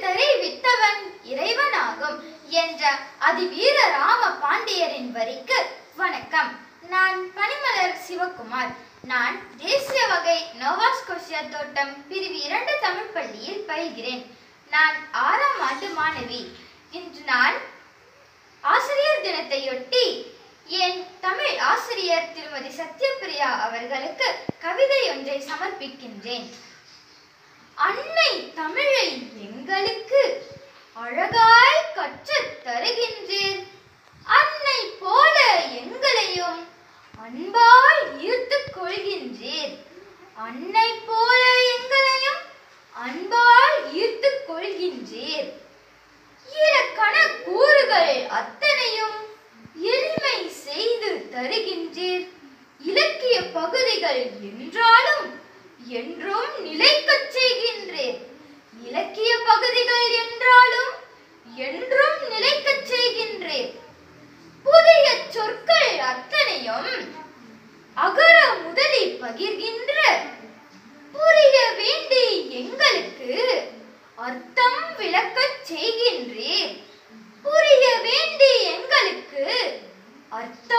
தரை வித்தவன் இறைவனாகும் என்ற அதிவீர ராம பாண்டியரின் வரிக்கு வணக்கம் நான் பனிமலர் சிவகுமார் நான் தேசிய வகை நோவாஸ்கோஷியா தோட்டம் பிரிவு இரண்டு தமிழ் பள்ளியில் பயில்கிறேன் நான் ஆறாம் ஆண்டு மாணவி இன்று நான் ஆசிரியர் தினத்தையொட்டி என் தமிழ் ஆசிரியர் திருமதி சத்யபிரியா அவர்களுக்கு கவிதை ஒன்றை சமர்ப்பிக்கின்றேன் அன்னை தமிழை எங்களுக்கு அழகாய் கற்றுத் தருகின்றீர் அன்னை போல எங்களையும் அன்பால் ஈர்த்துக் கொள்கின்றீர் அன்னை போல எங்களையும் அன்பால் ஈர்த்துக் கொள்கின்றீர் இலக்கண கூறுகள் அத்தனையும் எளிமை செய்து தருகின்றீர் இலக்கிய பகுதிகள் என்றாலும் என்றும் நிலைக்கச் செய்கின்றீர் இலக்கிய பகுதிகள் என்றாலும் என்றும் நிலைக்கச் செய்கின்றீர் புதிய சொற்கள் அத்தனையும் அகர முதலி பகிர்கின்ற புரிய வேண்டி எங்களுக்கு அர்த்தம் விளக்கச் செய்கின்றீர் புரிய வேண்டி எங்களுக்கு அர்த்தம்